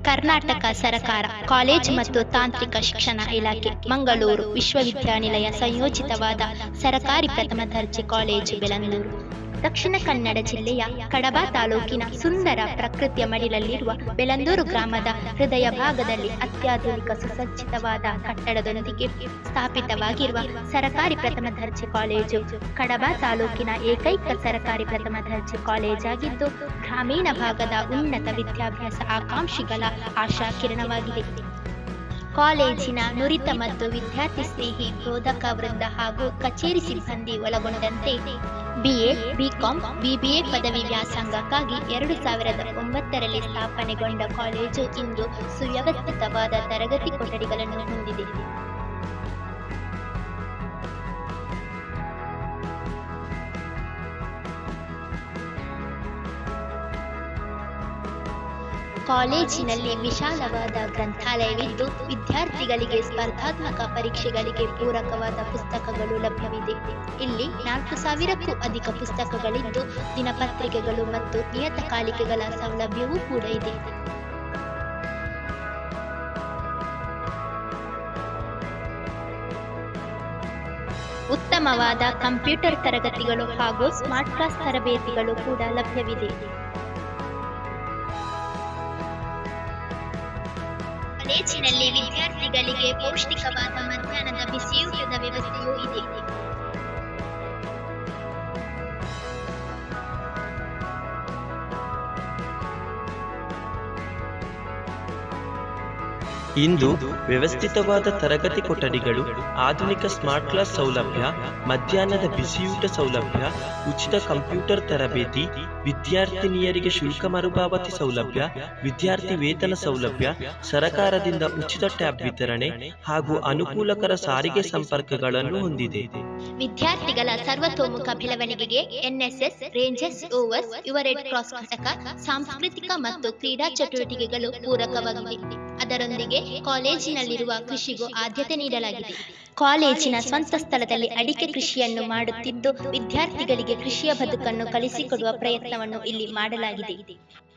ಕರ್ನಾಟಕ ಸರಕಾರ ಕಾಲೇಜು ಮತ್ತು ತಾಂತ್ರಿಕ ಶಿಕ್ಷಣ ಇಲಾಖೆ ಮಂಗಳೂರು ವಿಶ್ವವಿದ್ಯಾನಿಲಯ ಸಂಯೋಜಿತವಾದ ಸರಕಾರಿ ಪ್ರಥಮ ದರ್ಜೆ ಕಾಲೇಜು ಬೆಲಂದೂರು ದಕ್ಷಿಣ ಕನ್ನಡ ಜಿಲ್ಲೆಯ ಕಡಬ ತಾಲೂಕಿನ ಸುಂದರ ಪ್ರಕೃತಿಯ ಮಡಿಲಲ್ಲಿರುವ ಬೆಲಂದೂರು ಗ್ರಾಮದ ಹೃದಯ ಭಾಗದಲ್ಲಿ ಅತ್ಯಾಧುನಿಕ ಸುಸಜ್ಜಿತವಾದ ಕಟ್ಟಡದೊಂದಿಗೆ ಸ್ಥಾಪಿತವಾಗಿರುವ ಸರಕಾರಿ ಪ್ರಥಮ ದರ್ಜೆ ಕಾಲೇಜು ಕಡಬ ತಾಲೂಕಿನ ಏಕೈಕ ಸರಕಾರಿ ಪ್ರಥಮ ದರ್ಜೆ ಕಾಲೇಜಾಗಿದ್ದು ಗ್ರಾಮೀಣ ಭಾಗದ ಉನ್ನತ ವಿದ್ಯಾಭ್ಯಾಸ ಆಕಾಂಕ್ಷಿಗಳ ಆಶಾ ಕಿರಣವಾಗಿದೆ ಕಾಲೇಜಿನ ನುರಿತ ಮತ್ತು ವಿದ್ಯಾರ್ಥಿ ಸ್ನೇಹಿ ಬೋಧಕ ವೃಂದ ಹಾಗೂ ಕಚೇರಿ ಸಿಬ್ಬಂದಿ ಒಳಗೊಂಡಂತೆ ಬಿಎ ಬಿಕಾಂ ಬಿಬಿಎ ಪದವಿ ವ್ಯಾಸಂಗಕ್ಕಾಗಿ ಎರಡು ಸಾವಿರದ ಒಂಬತ್ತರಲ್ಲಿ ಸ್ಥಾಪನೆಗೊಂಡ ಕಾಲೇಜು ಇಂದು ಸುವ್ಯವಸ್ಥಿತವಾದ ತರಗತಿ ಕೊಠಡಿಗಳನ್ನು ಹೊಂದಿದೆ ಕಾಲೇಜಿನಲ್ಲಿ ವಿಶಾಲವಾದ ಗ್ರಂಥಾಲಯವಿದ್ದು ವಿದ್ಯಾರ್ಥಿಗಳಿಗೆ ಸ್ಪರ್ಧಾತ್ಮಕ ಪರೀಕ್ಷೆಗಳಿಗೆ ಪೂರಕವಾದ ಪುಸ್ತಕಗಳು ಲಭ್ಯವಿದೆ ಇಲ್ಲಿ ನಾಲ್ಕು ಸಾವಿರಕ್ಕೂ ಅಧಿಕ ಪುಸ್ತಕಗಳಿದ್ದು ದಿನಪತ್ರಿಕೆಗಳು ಮತ್ತು ನಿಯತಕಾಲಿಕೆಗಳ ಸೌಲಭ್ಯವೂ ಕೂಡ ಇದೆ ಉತ್ತಮವಾದ ಕಂಪ್ಯೂಟರ್ ತರಗತಿಗಳು ಹಾಗೂ ಸ್ಮಾರ್ಟ್ ಕ್ಲಾಸ್ ತರಬೇತಿಗಳು ಕೂಡ ಲಭ್ಯವಿದೆ ಕಾಲೇಜಿನಲ್ಲಿ ವಿದ್ಯಾರ್ಥಿಗಳಿಗೆ ಪೌಷ್ಟಿಕವಾದ ಮಧ್ಯಾಹ್ನದ ಬಿಸಿಯೂಟದ ವ್ಯವಸ್ಥೆಯೂ ಇದೆ ಇಂದು ವ್ಯವಸ್ಥಿತವಾದ ತರಗತಿ ಕೊಠಡಿಗಳು ಆಧುನಿಕ ಸ್ಮಾರ್ಟ್ ಕ್ಲಾಸ್ ಸೌಲಭ್ಯ ಮಧ್ಯಾಹ್ನದ ಬಿಸಿಯೂಟ ಸೌಲಭ್ಯ ಉಚಿತ ಕಂಪ್ಯೂಟರ್ ತರಬೇತಿ ವಿದ್ಯಾರ್ಥಿನಿಯರಿಗೆ ಶುಲ್ಕ ಮರುಪಾವತಿ ಸೌಲಭ್ಯ ವಿದ್ಯಾರ್ಥಿ ವೇತನ ಸೌಲಭ್ಯ ಸರಕಾರದಿಂದ ಉಚಿತ ಟ್ಯಾಬ್ ವಿತರಣೆ ಹಾಗೂ ಅನುಕೂಲಕರ ಸಾರಿಗೆ ಸಂಪರ್ಕಗಳನ್ನು ಹೊಂದಿದೆ ವಿದ್ಯಾರ್ಥಿಗಳ ಸರ್ವತೋಮುಖ ಬೆಳವಣಿಗೆಗೆ ಎನ್ಎಸ್ಎಸ್ ರೇಂಜರ್ಸ್ ಓವರ್ಸ್ ಯುವ ರೆಡ್ ಕ್ರಾಸ್ ಘಟಕ ಸಾಂಸ್ಕೃತಿಕ ಮತ್ತು ಕ್ರೀಡಾ ಚಟುವಟಿಕೆಗಳು ಪೂರಕವಾಗಿವೆ ಅದರೊಂದಿಗೆ ಕಾಲೇಜಿನಲ್ಲಿರುವ ಕೃಷಿಗೂ ಆದ್ಯತೆ ನೀಡಲಾಗಿದೆ ಕಾಲೇಜಿನ ಸ್ವಂತ ಸ್ಥಳದಲ್ಲಿ ಅಡಿಕೆ ಕೃಷಿಯನ್ನು ಮಾಡುತ್ತಿದ್ದು ವಿದ್ಯಾರ್ಥಿಗಳಿಗೆ ಕೃಷಿಯ ಬದುಕನ್ನು ಕಲಿಸಿಕೊಡುವ ಪ್ರಯತ್ನವನ್ನು ಇಲ್ಲಿ ಮಾಡಲಾಗಿದೆ